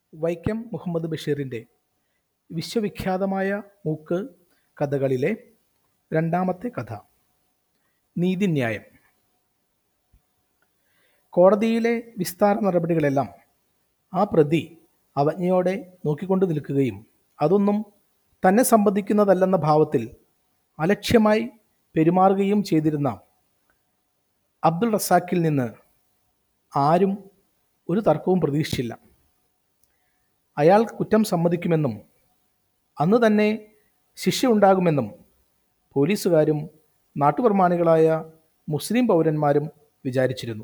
വൈക്കം മുഹമ്മദ് ബഷീറിൻ്റെ വിശ്വവിഖ്യാതമായ മൂക്ക് കഥകളിലെ രണ്ടാമത്തെ കഥ നീതിന്യായം കോടതിയിലെ വിസ്താര നടപടികളെല്ലാം ആ പ്രതി അവജ്ഞയോടെ നോക്കിക്കൊണ്ട് നിൽക്കുകയും അതൊന്നും തന്നെ സംബന്ധിക്കുന്നതല്ലെന്ന ഭാവത്തിൽ അലക്ഷ്യമായി പെരുമാറുകയും ചെയ്തിരുന്ന അബ്ദുൾ റസാക്കിൽ നിന്ന് ആരും ഒരു തർക്കവും പ്രതീക്ഷിച്ചില്ല അയാൾ കുറ്റം സമ്മതിക്കുമെന്നും അന്ന് തന്നെ ശിക്ഷ ഉണ്ടാകുമെന്നും പോലീസുകാരും നാട്ടുപ്രമാണികളായ മുസ്ലിം പൗരന്മാരും വിചാരിച്ചിരുന്നു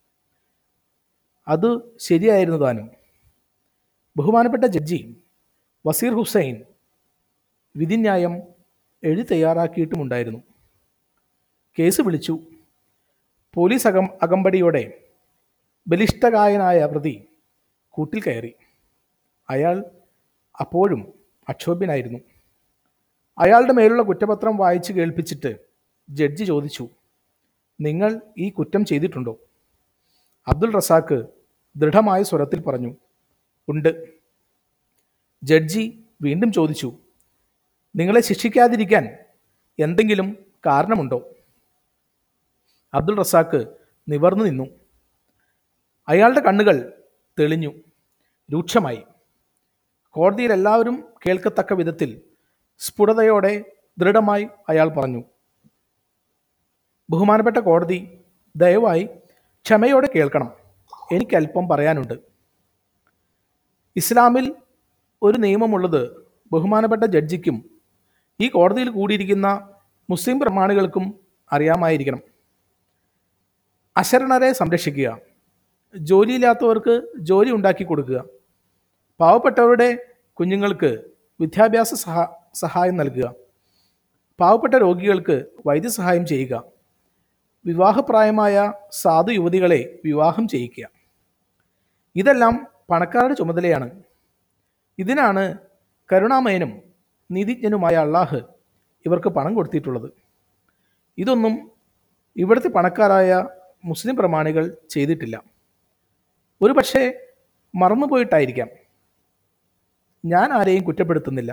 അത് ശരിയായിരുന്നു താനും ബഹുമാനപ്പെട്ട ജഡ്ജി വസീർ ഹുസൈൻ വിധിന്യായം എഴുതി തയ്യാറാക്കിയിട്ടുമുണ്ടായിരുന്നു കേസ് വിളിച്ചു പോലീസ് അകം അകമ്പടിയോടെ ബലിഷ്ഠകായനായ പ്രതി കൂട്ടിൽ കയറി അയാൾ അപ്പോഴും അക്ഷോഭ്യനായിരുന്നു അയാളുടെ മേലുള്ള കുറ്റപത്രം വായിച്ച് കേൾപ്പിച്ചിട്ട് ജഡ്ജി ചോദിച്ചു നിങ്ങൾ ഈ കുറ്റം ചെയ്തിട്ടുണ്ടോ അബ്ദുൾ റസാക്ക് ദൃഢമായ സ്വരത്തിൽ പറഞ്ഞു ഉണ്ട് ജഡ്ജി വീണ്ടും ചോദിച്ചു നിങ്ങളെ ശിക്ഷിക്കാതിരിക്കാൻ എന്തെങ്കിലും കാരണമുണ്ടോ അബ്ദുൾ റസാക്ക് നിവർന്നു നിന്നു അയാളുടെ കണ്ണുകൾ തെളിഞ്ഞു രൂക്ഷമായി കോടതിയിൽ എല്ലാവരും കേൾക്കത്തക്ക വിധത്തിൽ സ്ഫുടതയോടെ ദൃഢമായി അയാൾ പറഞ്ഞു ബഹുമാനപ്പെട്ട കോടതി ദയവായി ക്ഷമയോടെ കേൾക്കണം എനിക്കല്പം പറയാനുണ്ട് ഇസ്ലാമിൽ ഒരു നിയമമുള്ളത് ബഹുമാനപ്പെട്ട ജഡ്ജിക്കും ഈ കോടതിയിൽ കൂടിയിരിക്കുന്ന മുസ്ലിം പ്രമാണികൾക്കും അറിയാമായിരിക്കണം അശരണരെ സംരക്ഷിക്കുക ജോലിയില്ലാത്തവർക്ക് ജോലി ഉണ്ടാക്കി കൊടുക്കുക പാവപ്പെട്ടവരുടെ കുഞ്ഞുങ്ങൾക്ക് വിദ്യാഭ്യാസ സഹാ സഹായം നൽകുക പാവപ്പെട്ട രോഗികൾക്ക് വൈദ്യസഹായം ചെയ്യുക വിവാഹപ്രായമായ സാധു യുവതികളെ വിവാഹം ചെയ്യിക്കുക ഇതെല്ലാം പണക്കാരുടെ ചുമതലയാണ് ഇതിനാണ് കരുണാമയനും നീതിജ്ഞനുമായ അള്ളാഹ് ഇവർക്ക് പണം കൊടുത്തിട്ടുള്ളത് ഇതൊന്നും ഇവിടുത്തെ പണക്കാരായ മുസ്ലിം പ്രമാണികൾ ചെയ്തിട്ടില്ല ഒരു പക്ഷേ മറന്നുപോയിട്ടായിരിക്കാം ഞാൻ ആരെയും കുറ്റപ്പെടുത്തുന്നില്ല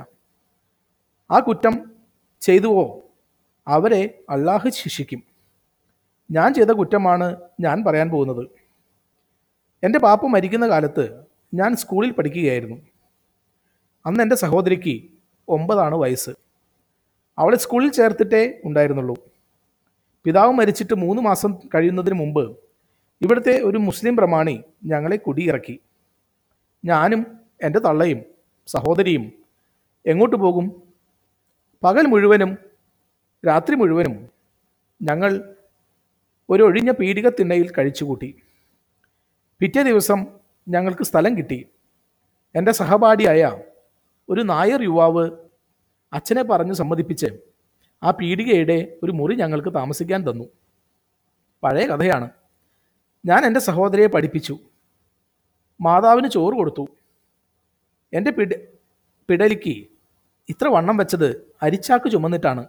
ആ കുറ്റം ചെയ്തുവോ അവരെ അള്ളാഹു ശിക്ഷിക്കും ഞാൻ ചെയ്ത കുറ്റമാണ് ഞാൻ പറയാൻ പോകുന്നത് എൻ്റെ പാപ്പ മരിക്കുന്ന കാലത്ത് ഞാൻ സ്കൂളിൽ പഠിക്കുകയായിരുന്നു അന്ന് എൻ്റെ സഹോദരിക്ക് ഒമ്പതാണ് വയസ്സ് അവളെ സ്കൂളിൽ ചേർത്തിട്ടേ ഉണ്ടായിരുന്നുള്ളൂ പിതാവ് മരിച്ചിട്ട് മൂന്ന് മാസം കഴിയുന്നതിന് മുമ്പ് ഇവിടുത്തെ ഒരു മുസ്ലിം പ്രമാണി ഞങ്ങളെ കുടിയിറക്കി ഞാനും എൻ്റെ തള്ളയും സഹോദരിയും എങ്ങോട്ട് പോകും പകൽ മുഴുവനും രാത്രി മുഴുവനും ഞങ്ങൾ ഒരു ഒഴിഞ്ഞ പീഡിക തിണ്ണയിൽ കഴിച്ചുകൂട്ടി പിറ്റേ ദിവസം ഞങ്ങൾക്ക് സ്ഥലം കിട്ടി എൻ്റെ സഹപാഠിയായ ഒരു നായർ യുവാവ് അച്ഛനെ പറഞ്ഞ് സമ്മതിപ്പിച്ച് ആ പീഡികയുടെ ഒരു മുറി ഞങ്ങൾക്ക് താമസിക്കാൻ തന്നു പഴയ കഥയാണ് ഞാൻ എൻ്റെ സഹോദരിയെ പഠിപ്പിച്ചു മാതാവിന് ചോറ് കൊടുത്തു എൻ്റെ പിട പിടലിക്ക് ഇത്ര വണ്ണം വെച്ചത് അരിച്ചാക്ക് ചുമന്നിട്ടാണ്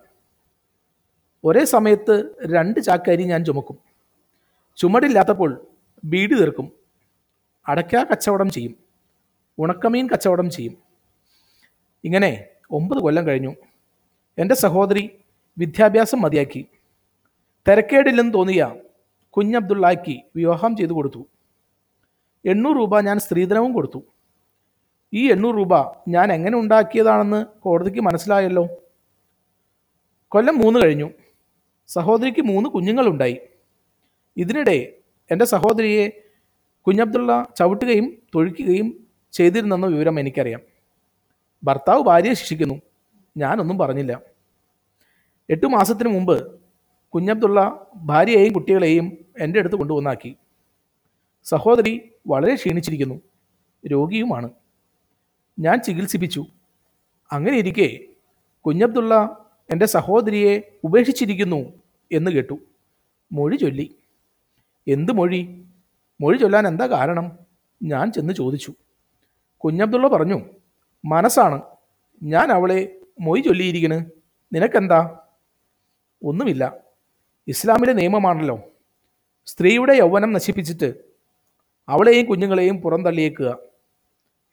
ഒരേ സമയത്ത് രണ്ട് ചാക്ക് അരി ഞാൻ ചുമക്കും ചുമടില്ലാത്തപ്പോൾ ബീഡി തീർക്കും അടയ്ക്ക കച്ചവടം ചെയ്യും ഉണക്കമീൻ കച്ചവടം ചെയ്യും ഇങ്ങനെ ഒമ്പത് കൊല്ലം കഴിഞ്ഞു എൻ്റെ സഹോദരി വിദ്യാഭ്യാസം മതിയാക്കി തിരക്കേടില്ലെന്ന് തോന്നിയ കുഞ്ഞബ്ദുള്ളായ്ക്ക് വിവാഹം ചെയ്തു കൊടുത്തു എണ്ണൂറ് രൂപ ഞാൻ സ്ത്രീധനവും കൊടുത്തു ഈ എണ്ണൂറ് രൂപ ഞാൻ എങ്ങനെ ഉണ്ടാക്കിയതാണെന്ന് കോടതിക്ക് മനസ്സിലായല്ലോ കൊല്ലം മൂന്ന് കഴിഞ്ഞു സഹോദരിക്ക് മൂന്ന് കുഞ്ഞുങ്ങളുണ്ടായി ഇതിനിടെ എൻ്റെ സഹോദരിയെ കുഞ്ഞബ്ദുള്ള ചവിട്ടുകയും തൊഴിക്കുകയും ചെയ്തിരുന്നെന്ന വിവരം എനിക്കറിയാം ഭർത്താവ് ഭാര്യയെ ശിക്ഷിക്കുന്നു ഞാനൊന്നും പറഞ്ഞില്ല എട്ടു മാസത്തിന് മുമ്പ് കുഞ്ഞബ്ദുള്ള ഭാര്യയെയും കുട്ടികളെയും എൻ്റെ അടുത്ത് കൊണ്ടുവന്നാക്കി സഹോദരി വളരെ ക്ഷീണിച്ചിരിക്കുന്നു രോഗിയുമാണ് ഞാൻ ചികിത്സിപ്പിച്ചു അങ്ങനെ ഇരിക്കെ കുഞ്ഞബ്ദുള്ള എൻ്റെ സഹോദരിയെ ഉപേക്ഷിച്ചിരിക്കുന്നു എന്ന് കേട്ടു മൊഴി ചൊല്ലി എന്ത് മൊഴി മൊഴി ചൊല്ലാൻ എന്താ കാരണം ഞാൻ ചെന്ന് ചോദിച്ചു കുഞ്ഞബ്ദുള്ള പറഞ്ഞു മനസ്സാണ് ഞാൻ അവളെ മൊഴി ചൊല്ലിയിരിക്കണ് നിനക്കെന്താ ഒന്നുമില്ല ഇസ്ലാമിലെ നിയമമാണല്ലോ സ്ത്രീയുടെ യൗവനം നശിപ്പിച്ചിട്ട് അവളെയും കുഞ്ഞുങ്ങളെയും പുറന്തള്ളിയേക്കുക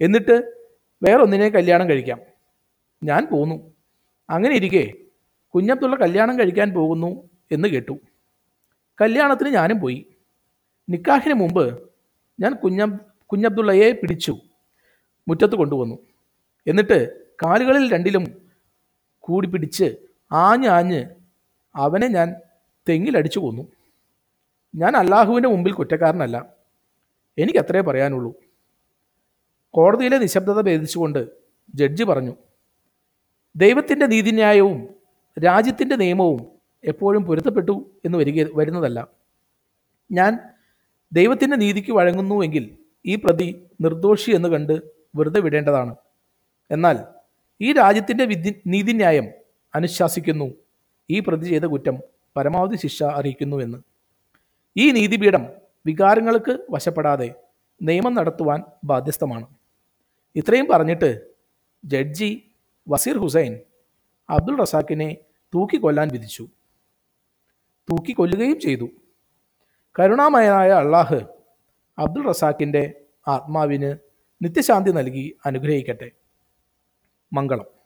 എന്നിട്ട് വേറൊന്നിനെ കല്യാണം കഴിക്കാം ഞാൻ പോന്നു അങ്ങനെ ഇരിക്കെ കുഞ്ഞബ്ദുള്ള കല്യാണം കഴിക്കാൻ പോകുന്നു എന്ന് കേട്ടു കല്യാണത്തിന് ഞാനും പോയി നിക്കാഹിന് മുമ്പ് ഞാൻ കുഞ്ഞ കുഞ്ഞബ്ദുള്ളയെ പിടിച്ചു മുറ്റത്ത് കൊണ്ടുവന്നു എന്നിട്ട് കാലുകളിൽ രണ്ടിലും കൂടി പിടിച്ച് ആഞ്ഞ് ആഞ്ഞ് അവനെ ഞാൻ തെങ്ങിലടിച്ചു കൊന്നു ഞാൻ അള്ളാഹുവിൻ്റെ മുമ്പിൽ കുറ്റക്കാരനല്ല എനിക്കത്രേ പറയാനുള്ളൂ കോടതിയിലെ നിശബ്ദത ഭേദിച്ചുകൊണ്ട് ജഡ്ജി പറഞ്ഞു ദൈവത്തിൻ്റെ നീതിന്യായവും രാജ്യത്തിൻ്റെ നിയമവും എപ്പോഴും പൊരുത്തപ്പെട്ടു എന്ന് വരിക വരുന്നതല്ല ഞാൻ ദൈവത്തിൻ്റെ നീതിക്ക് വഴങ്ങുന്നുവെങ്കിൽ ഈ പ്രതി നിർദോഷി എന്ന് കണ്ട് വെറുതെ വിടേണ്ടതാണ് എന്നാൽ ഈ രാജ്യത്തിൻ്റെ വിധി നീതിന്യായം അനുശാസിക്കുന്നു ഈ പ്രതി ചെയ്ത കുറ്റം പരമാവധി ശിക്ഷ അറിയിക്കുന്നുവെന്ന് ഈ നീതിപീഠം വികാരങ്ങൾക്ക് വശപ്പെടാതെ നിയമം നടത്തുവാൻ ബാധ്യസ്ഥമാണ് ഇത്രയും പറഞ്ഞിട്ട് ജഡ്ജി വസീർ ഹുസൈൻ അബ്ദുൾ റസാക്കിനെ തൂക്കിക്കൊല്ലാൻ വിധിച്ചു തൂക്കിക്കൊല്ലുകയും ചെയ്തു കരുണാമയനായ അള്ളാഹ് അബ്ദുൾ റസാക്കിൻ്റെ ആത്മാവിന് നിത്യശാന്തി നൽകി അനുഗ്രഹിക്കട്ടെ മംഗളം